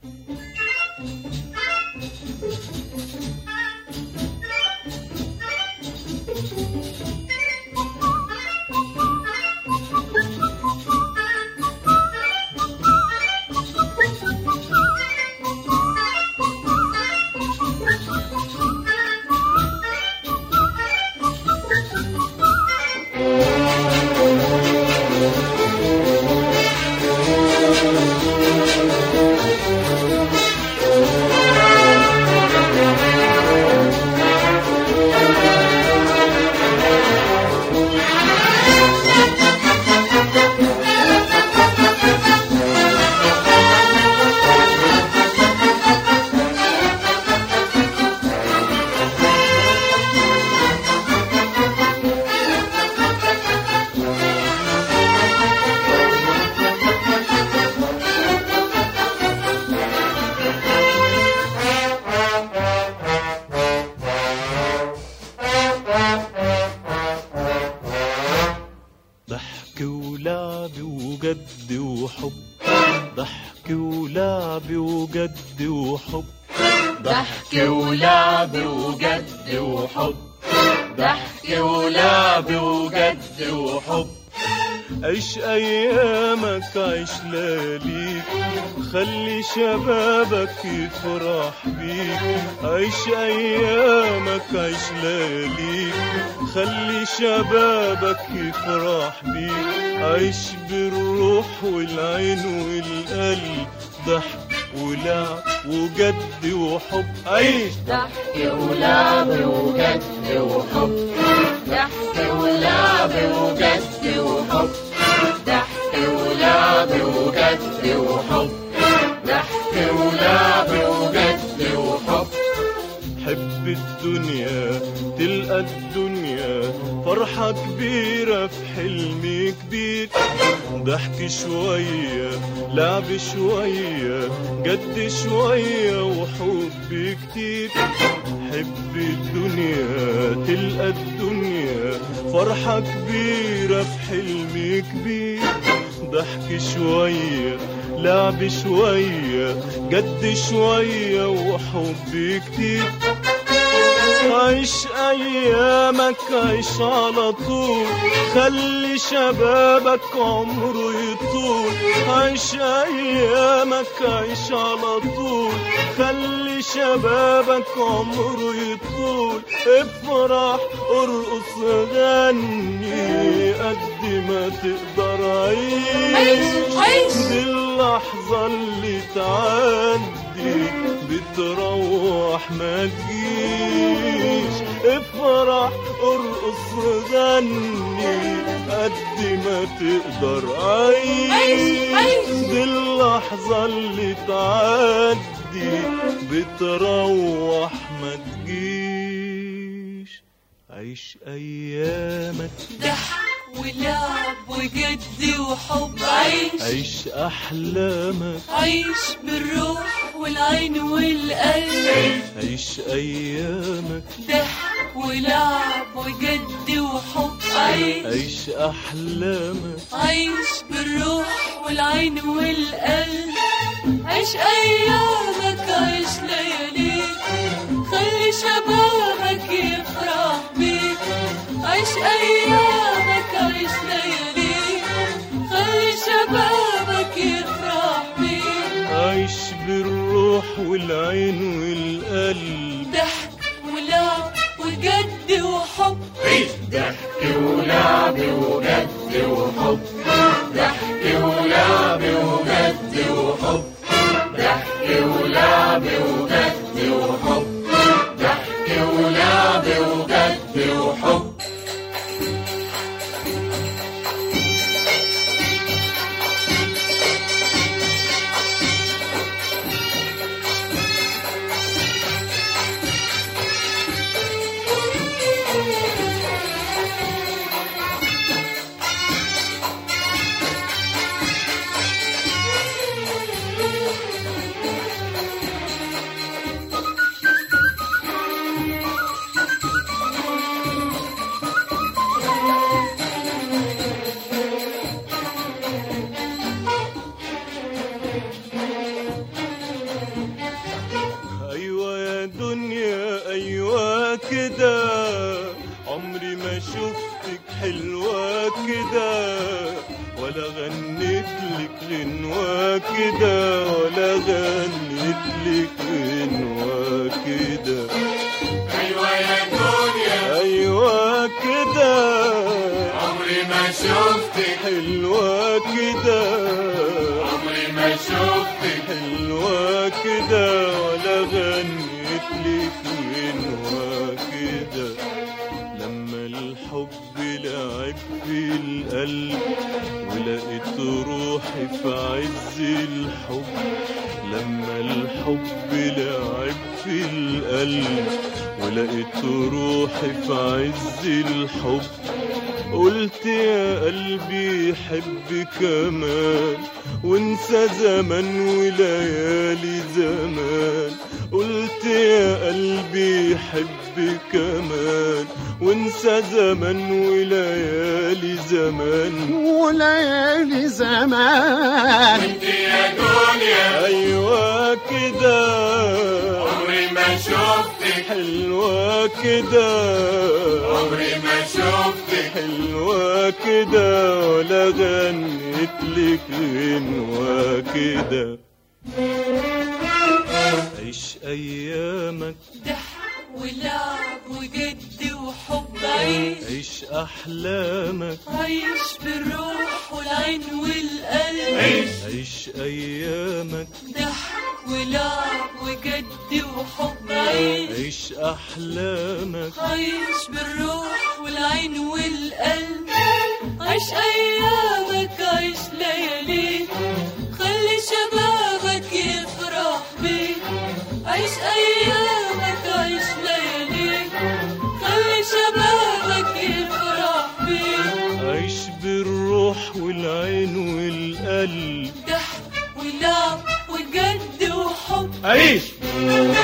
ضحك ولعب وجد وحب ضحك ولعب وجد وحب ضحك ولعب وجد وحب ضحك ولعب وجد وحب عيش ايامك عيش لياليك خلي شبابك يفرح بيك عيش ايامك عيش لياليك خلي شبابك يفرح بيك عيش بالروح والعين والقلب ضحك ولعب وجد وحب عيش ضحك ولعب وجد وحب ضحك ولعب وجد وحب ضحك ولعب وجد وحب ضحك ولعب وجد وحب حب الدنيا تلقى الدنيا فرحة كبيرة في حلم كبير ضحك شوية لعب شوية جد شوية وحب كتير حب الدنيا تلقى الدنيا فرحة كبيرة في حلم كبير ضحك شوية لعب شوية جد شوية وحب كتير عيش ايامك عيش على طول خلي شبابك عمره يطول عيش ايامك عيش على طول خلي شبابك عمره يطول افرح ارقص غني قد ما تقدر عيش عيش عيش دي اللحظة اللي تعدي بتروح ما تجيش افرح ارقص غني قد ما تقدر عيش، عيش عيش. دي اللحظة اللي تعدي بتروح ما تجيش عيش أيامك ضحك ولعب وجد وحب عيش عيش أحلامك عيش بالروح والعين والقلب عيش أيامك ضحك ولعب وجد وحب عيش عيش أحلامك عيش بالروح والعين والقلب عيش أيامك عيش لياليك خلي شبابك يفرح بيك عيش أيامك عيش لياليك خلي شبابك يفرح بيك عيش بالروح والعين والقلب ضحك ولعب وجد وحب ضحك ولعب وجد وحب ضحك ولعب وجد وحب ضحك ولعب وجد وحب ضحك ولعب وجد وحب غنيت لك غنوة كده أيوة يا دنيا أيوة كده عمري ما شفتك حلوة كده عمري ما شفتك حلوة كده ولا غنيت لك غنوة كده لما الحب لعب في القلب ولقيت روحي في عز الحب لما الحب لعب في القلب ولقيت روحي في عز الحب قلت يا قلبي حب كمان وانسى زمن وليالي زمان قلت يا قلبي حب كمان وانسى زمن وليالي زمان وليالي زمان انت يا دنيا ايوه كده عمري ما شفتك حلوة كده عمري ما شفتك حلوة كده ولا غنيت لك غنوة كده عيش أيامك ضحك ولعب وجد وحب عيش عيش أحلامك عيش بالروح والعين والقلب عيش عيش أيامك ضحك ولعب وجد وحب عيش عيش أحلامك عيش بالروح والعين والقلب عيش ايامك عيش لياليك خلي شبابك يفرح بيك عيش ايامك عيش لياليك خلي شبابك يفرح بيك عيش بالروح والعين والقلب ضحك ولعب وجد وحب عيش